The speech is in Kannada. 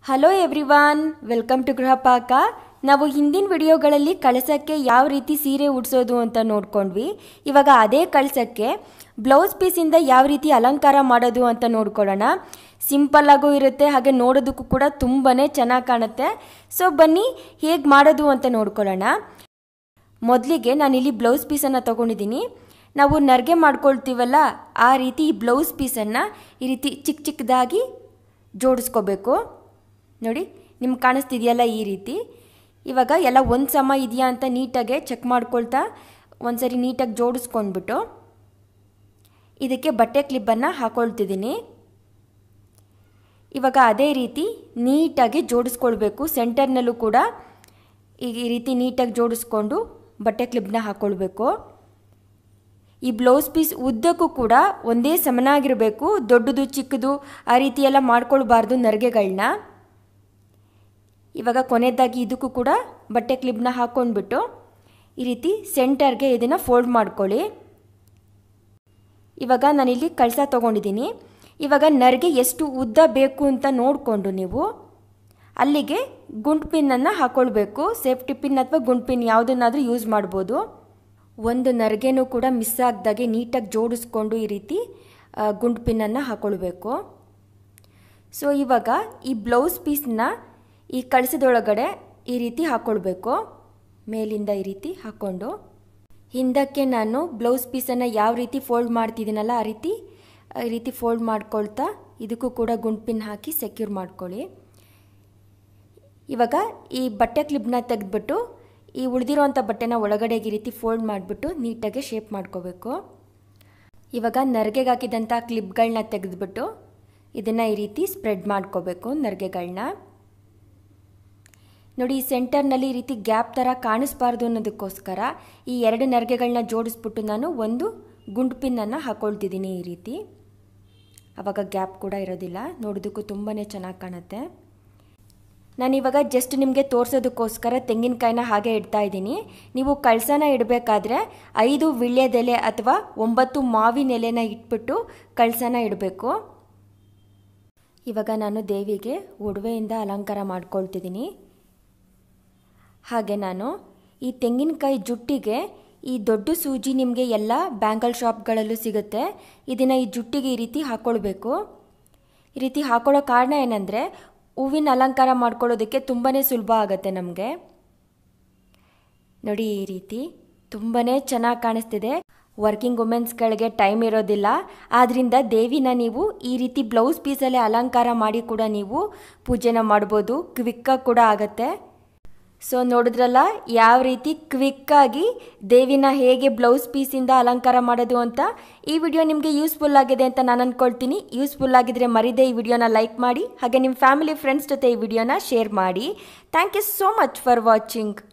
hello everyone welcome to Grihapaka ನಾವು ಹಿಂದಿನ ವಿಡಿಯೋಗಳಲ್ಲಿ ಕಳಸಕ್ಕೆ ಯಾವ ರೀತಿ ಸೀರೆ ಉಡ್ಸೋದು ಅಂತ ನೋಡ್ಕೊಂಡ್ವಿ ಇವಾಗ ಅದೇ ಕಳಸಕ್ಕೆ ಬ್ಲೌಸ್ ಪೀಸಿಂದ ಯಾವ ರೀತಿ ಅಲಂಕಾರ ಮಾಡೋದು ಅಂತ ನೋಡ್ಕೊಳ್ಳೋಣ ಸಿಂಪಲ್ ಆಗೂ ಇರುತ್ತೆ ಹಾಗೆ ನೋಡೋದಕ್ಕೂ ಕೂಡ ತುಂಬಾ ಚೆನ್ನಾಗಿ ಕಾಣುತ್ತೆ ಸೊ ಬನ್ನಿ ಹೇಗೆ ಮಾಡೋದು ಅಂತ ನೋಡ್ಕೊಳ್ಳೋಣ ಮೊದಲಿಗೆ ನಾನಿಲ್ಲಿ ಬ್ಲೌಸ್ ಪೀಸನ್ನು ತೊಗೊಂಡಿದ್ದೀನಿ ನಾವು ನರ್ಗೆ ಮಾಡ್ಕೊಳ್ತೀವಲ್ಲ ಆ ರೀತಿ ಈ ಬ್ಲೌಸ್ ಪೀಸನ್ನು ಈ ರೀತಿ ಚಿಕ್ಕ ಚಿಕ್ಕದಾಗಿ ಜೋಡಿಸ್ಕೋಬೇಕು ನೋಡಿ ನಿಮ್ಗೆ ಕಾಣಿಸ್ತಿದೆಯಲ್ಲ ಈ ರೀತಿ ಇವಾಗ ಎಲ್ಲ ಒಂದು ಸಮ ಇದೆಯಾ ಅಂತ ನೀಟಾಗೆ ಚೆಕ್ ಮಾಡ್ಕೊಳ್ತಾ ಒಂದ್ಸರಿ ನೀಟಾಗಿ ಜೋಡಿಸ್ಕೊಂಡ್ಬಿಟ್ಟು ಇದಕ್ಕೆ ಬಟ್ಟೆ ಕ್ಲಿಪ್ಪನ್ನು ಹಾಕೊಳ್ತಿದ್ದೀನಿ ಇವಾಗ ಅದೇ ರೀತಿ ನೀಟಾಗಿ ಜೋಡಿಸ್ಕೊಳ್ಬೇಕು ಸೆಂಟರ್ನಲ್ಲೂ ಕೂಡ ಈಗ ಈ ರೀತಿ ನೀಟಾಗಿ ಜೋಡಿಸ್ಕೊಂಡು ಬಟ್ಟೆ ಕ್ಲಿಪ್ನ ಹಾಕ್ಕೊಳ್ಬೇಕು ಈ ಬ್ಲೌಸ್ ಪೀಸ್ ಉದ್ದಕ್ಕೂ ಕೂಡ ಒಂದೇ ಸಮನಾಗಿರಬೇಕು ದೊಡ್ಡದು ಚಿಕ್ಕದು ಆ ರೀತಿ ಎಲ್ಲ ಮಾಡ್ಕೊಳ್ಬಾರ್ದು ನರಿಗೆಗಳನ್ನ ಇವಾಗ ಕೊನೆಯದಾಗಿ ಇದಕ್ಕೂ ಕೂಡ ಬಟ್ಟೆ ಕ್ಲಿಪ್ನ ಹಾಕ್ಕೊಂಡ್ಬಿಟ್ಟು ಈ ರೀತಿ ಸೆಂಟರ್ಗೆ ಇದನ್ನು ಫೋಲ್ಡ್ ಮಾಡ್ಕೊಳ್ಳಿ ಇವಾಗ ನಾನಿಲ್ಲಿ ಕಳಸ ತೊಗೊಂಡಿದ್ದೀನಿ ಇವಾಗ ನರ್ಗೆ ಎಷ್ಟು ಉದ್ದ ಬೇಕು ಅಂತ ನೋಡಿಕೊಂಡು ನೀವು ಅಲ್ಲಿಗೆ ಗುಂಡು ಪಿನ್ನನ್ನು ಹಾಕ್ಕೊಳ್ಬೇಕು ಸೇಫ್ಟಿ ಪಿನ್ ಅಥವಾ ಗುಂಡು ಪಿನ್ ಯಾವುದನ್ನಾದರೂ ಯೂಸ್ ಮಾಡ್ಬೋದು ಒಂದು ನರ್ಗೆನೂ ಕೂಡ ಮಿಸ್ ಆಗದಾಗೆ ನೀಟಾಗಿ ಜೋಡಿಸ್ಕೊಂಡು ಈ ರೀತಿ ಗುಂಡು ಪಿನ್ನನ್ನು ಹಾಕ್ಕೊಳ್ಬೇಕು ಸೊ ಇವಾಗ ಈ ಬ್ಲೌಸ್ ಪೀಸ್ನ ಈ ಕಳಸದೊಳಗಡೆ ಈ ರೀತಿ ಹಾಕ್ಕೊಳ್ಬೇಕು ಮೇಲಿಂದ ಈ ರೀತಿ ಹಾಕ್ಕೊಂಡು ಹಿಂದಕ್ಕೆ ನಾನು ಬ್ಲೌಸ್ ಪೀಸನ್ನು ಯಾವ ರೀತಿ ಫೋಲ್ಡ್ ಮಾಡ್ತಿದ್ದೀನಲ್ಲ ಆ ರೀತಿ ಈ ರೀತಿ ಫೋಲ್ಡ್ ಮಾಡ್ಕೊಳ್ತಾ ಇದಕ್ಕೂ ಕೂಡ ಗುಂಡು ಪಿನ್ ಹಾಕಿ ಸೆಕ್ಯೂರ್ ಮಾಡ್ಕೊಳ್ಳಿ ಇವಾಗ ಈ ಬಟ್ಟೆ ಕ್ಲಿಪ್ನ ತೆಗೆದ್ಬಿಟ್ಟು ಈ ಉಳಿದಿರೋವಂಥ ಬಟ್ಟೆನ ಒಳಗಡೆಗೆ ಈ ರೀತಿ ಫೋಲ್ಡ್ ಮಾಡಿಬಿಟ್ಟು ನೀಟಾಗಿ ಶೇಪ್ ಮಾಡ್ಕೋಬೇಕು ಇವಾಗ ನರ್ಗೆಗೆ ಹಾಕಿದಂಥ ಕ್ಲಿಪ್ಗಳನ್ನ ತೆಗೆದ್ಬಿಟ್ಟು ಇದನ್ನು ಈ ರೀತಿ ಸ್ಪ್ರೆಡ್ ಮಾಡ್ಕೋಬೇಕು ನರ್ಗೆಗಳನ್ನ ನೋಡಿ ಈ ಸೆಂಟರ್ನಲ್ಲಿ ಈ ರೀತಿ ಗ್ಯಾಪ್ ಥರ ಕಾಣಿಸ್ಬಾರ್ದು ಅನ್ನೋದಕ್ಕೋಸ್ಕರ ಈ ಎರಡು ನರ್ಗೆಗಳನ್ನ ಜೋಡಿಸ್ಬಿಟ್ಟು ನಾನು ಒಂದು ಗುಂಡು ಪಿನ್ನನ್ನು ಹಾಕ್ಕೊಳ್ತಿದ್ದೀನಿ ಈ ರೀತಿ ಆವಾಗ ಗ್ಯಾಪ್ ಕೂಡ ಇರೋದಿಲ್ಲ ನೋಡೋದಕ್ಕೂ ತುಂಬಾ ಚೆನ್ನಾಗಿ ಕಾಣುತ್ತೆ ನಾನಿವಾಗ ಜಸ್ಟ್ ನಿಮಗೆ ತೋರಿಸೋದಕ್ಕೋಸ್ಕರ ತೆಂಗಿನಕಾಯಿನ ಹಾಗೆ ಇಡ್ತಾ ಇದ್ದೀನಿ ನೀವು ಕಳಸನ ಇಡಬೇಕಾದ್ರೆ ಐದು ವಿಳ್ಯದೆಲೆ ಅಥವಾ ಒಂಬತ್ತು ಮಾವಿನ ಎಲೆನ ಇಟ್ಬಿಟ್ಟು ಕಳಸನ ಇಡಬೇಕು ಇವಾಗ ನಾನು ದೇವಿಗೆ ಒಡವೆಯಿಂದ ಅಲಂಕಾರ ಮಾಡ್ಕೊಳ್ತಿದ್ದೀನಿ ಹಾಗೆ ನಾನು ಈ ತೆಂಗಿನಕಾಯಿ ಜುಟ್ಟಿಗೆ ಈ ದೊಡ್ಡ ಸೂಜಿ ನಿಮಗೆ ಎಲ್ಲ ಬ್ಯಾಂಗಲ್ ಶಾಪ್ಗಳಲ್ಲೂ ಸಿಗುತ್ತೆ ಇದನ್ನು ಈ ಜುಟ್ಟಿಗೆ ಈ ರೀತಿ ಹಾಕ್ಕೊಳ್ಬೇಕು ಈ ರೀತಿ ಹಾಕೊಳ್ಳೋ ಕಾರಣ ಏನಂದರೆ ಹೂವಿನ ಅಲಂಕಾರ ಮಾಡ್ಕೊಳ್ಳೋದಕ್ಕೆ ತುಂಬಾ ಸುಲಭ ಆಗುತ್ತೆ ನಮಗೆ ನೋಡಿ ಈ ರೀತಿ ತುಂಬಾ ಚೆನ್ನಾಗಿ ಕಾಣಿಸ್ತಿದೆ ವರ್ಕಿಂಗ್ ವುಮೆನ್ಸ್ಗಳಿಗೆ ಟೈಮ್ ಇರೋದಿಲ್ಲ ಆದ್ದರಿಂದ ದೇವಿನ ನೀವು ಈ ರೀತಿ ಬ್ಲೌಸ್ ಪೀಸಲ್ಲೇ ಅಲಂಕಾರ ಮಾಡಿ ಕೂಡ ನೀವು ಪೂಜೆನ ಮಾಡ್ಬೋದು ಕ್ವಿಕ್ಕಾಗಿ ಕೂಡ ಆಗುತ್ತೆ ಸೊ ನೋಡಿದ್ರಲ್ಲ ಯಾವ ರೀತಿ ಕ್ವಿಕ್ಕಾಗಿ ದೇವಿನ ಹೇಗೆ ಬ್ಲೌಸ್ ಪೀಸಿಂದ ಅಲಂಕಾರ ಮಾಡೋದು ಅಂತ ಈ ವಿಡಿಯೋ ನಿಮಗೆ ಯೂಸ್ಫುಲ್ ಆಗಿದೆ ಅಂತ ನಾನು ಅಂದ್ಕೊಳ್ತೀನಿ ಯೂಸ್ಫುಲ್ ಆಗಿದ್ರೆ ಮರಿದೇ ಈ ವಿಡಿಯೋನ ಲೈಕ್ ಮಾಡಿ ಹಾಗೆ ನಿಮ್ಮ ಫ್ಯಾಮಿಲಿ ಫ್ರೆಂಡ್ಸ್ ಜೊತೆ ಈ ವಿಡಿಯೋನ ಶೇರ್ ಮಾಡಿ thank you so much for watching